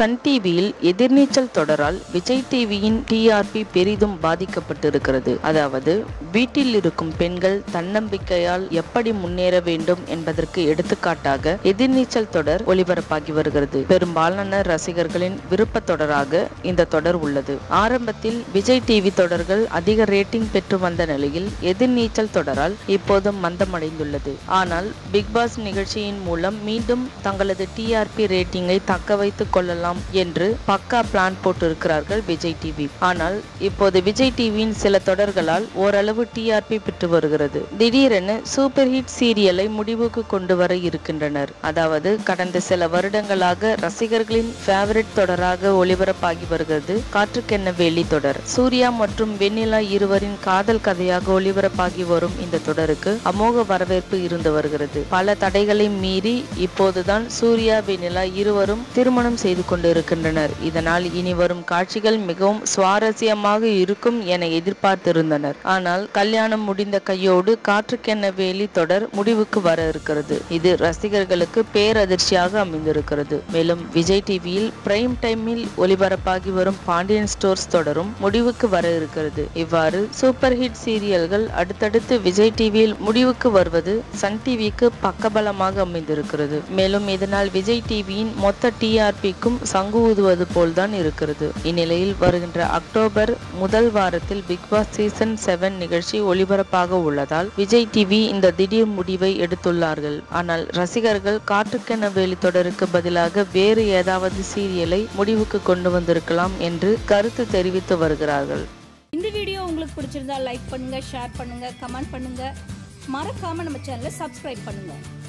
Sun டிவியில் எதிர்நீச்சல் தொடரால் விஜய் டிவியின் TRP பெரிதும் பாதிக்கப்பட்டிருக்கிறது அதாவது வீட்டில் இருக்கும் பெண்கள் தன்னம்பிக்கையால் எப்படி முன்னேற வேண்டும் என்பதற்கு எடுத்துக்காட்டாக எதிர்நீச்சல் தொடர் ஒளிபரப்பாகி வருகிறது பெரும்பாலான ரசிகர்களின் விருப்ப தொடராக இந்த தொடர் உள்ளது ஆரம்பத்தில் விஜய் டிவி தொடர்கள் அதிக ரேட்டிங் பெற்று வந்த நிலையில் எதிர்நீச்சல் தொடரால் இப்போது மந்தமடைந்துள்ளது ஆனால் பிக் பாஸ் நிகழ்ச்சியின் மூலம் மீண்டும் தங்களது டிஆர்பி ரேட்டிங்கை தக்க வைத்துக் கொள்ளலாம் என்று பக்கா பிளான் போட்டிருக்கிறார்கள் விஜய் டிவி ஆனால் இப்போது விஜய் டிவியின் சில தொடர்களால் ஓரளவு டிஆர்பி பெற்று வருகிறது திடீரென சூப்பர் ஹிட் சீரியலை முடிவுக்கு கொண்டு வர இருக்கின்றனர் அதாவது கடந்த சில வருடங்களாக ரசிகர்களின் ஃபேவரட் தொடராக ஒளிபரப்பாகி வருகிறது காற்றுக்கென்ன வேலி தொடர் சூர்யா மற்றும் வெண்ணிலா இருவரின் காதல் கதையாக ஒளிபரப்பாகி வரும் இந்த தொடருக்கு அமோக வரவேற்பு இருந்து வருகிறது பல தடைகளை மீறி இப்போதுதான் சூர்யா வெண்ணிலா இருவரும் திருமணம் செய்து கொண்டு இருக்கின்றனர் இதனால் இனி வரும் காட்சிகள் மிகவும் சுவாரஸ்யமாக இருக்கும் என எதிர்பார்த்திருந்தனர் ஆனால் கல்யாணம் முடிந்த கையோடு காற்றுக்கென்ன வேலி தொடர் முடிவுக்கு வர இருக்கிறது இது ரசிகர்களுக்கு பேரதிர்ச்சியாக அமைந்திருக்கிறது மேலும் விஜய் டிவியில் பிரைம் டைமில் ஒளிபரப்பாகி வரும் பாண்டியன் ஸ்டோர்ஸ் தொடரும் முடிவுக்கு வர இருக்கிறது இவ்வாறு சூப்பர் ஹிட் சீரியல்கள் அடுத்தடுத்து விஜய் டிவியில் முடிவுக்கு வருவது சன் டிவிக்கு பக்கபலமாக அமைந்திருக்கிறது மேலும் இதனால் விஜய் டிவியின் மொத்த டிஆர்பிக்கும் சங்கு ஊதுவது போல்தான் இருக்கிறது இந்நிலையில் வருகின்ற அக்டோபர் முதல் வாரத்தில் பிக் பாஸ் சீசன் செவன் நிகழ்ச்சி ஒளிபரப்பாக உள்ளதால் விஜய் டிவி இந்த திடீர் முடிவை எடுத்துள்ளார்கள் ஆனால் ரசிகர்கள் காற்றுக்கென வேலி தொடருக்கு பதிலாக வேறு ஏதாவது சீரியலை முடிவுக்கு கொண்டு வந்திருக்கலாம் என்று கருத்து தெரிவித்து வருகிறார்கள் இந்த வீடியோ உங்களுக்கு பிடிச்சிருந்தா லைக் பண்ணுங்க ஷேர் பண்ணுங்க கமெண்ட் பண்ணுங்க மறக்காம நம்ம சேனலை சப்ஸ்கிரைப் பண்ணுங்க